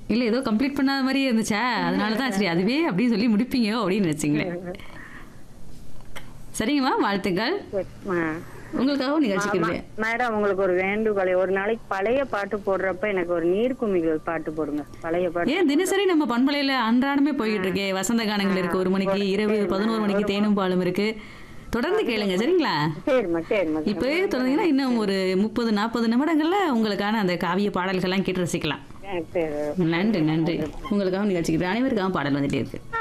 இல்ல ஏதோ கம்ப்ளீட் பண்ணாத மாதிரியே இருந்துச்சா அதனால தான் சரி அதுவே அப்படின்னு சொல்லி முடிப்பீங்க அப்படின்னு நினைச்சிங்களேன் சரிங்கம்மா வாழ்த்துக்கள் உங்களுக்காகவும் நிகழ்ச்சிக்கு மேடம் உங்களுக்கு ஒரு வேண்டுகோளை ஒரு நாளைக்கு பழைய பாட்டு போடுறப்ப எனக்கு ஒரு நீர்க்குமிகள் பாட்டு போடுங்க பழைய பாட்டு ஏன் தினசரி நம்ம பண்பலையில அன்றாடமே போயிட்டு இருக்கே வசந்த கானங்கள் இருக்கு ஒரு மணிக்கு இரவு பதினோரு மணிக்கு தேனும் பாலும் இருக்கு தொடர்ந்து கேளுங்க சரிங்களா சரிம்மா சரிம்மா இப்பவே தொடர்ந்தீங்கன்னா இன்னும் ஒரு முப்பது நாற்பது நிமிடங்கள்ல உங்களுக்கான அந்த காவிய பாடல்கள்லாம் கேட்டு ரசிக்கலாம் சரி நன்றி நன்றி உங்களுக்காக நிகழ்ச்சிக்கு அனைவருக்காகவும் பாடல் வந்துட்டே இருக்கு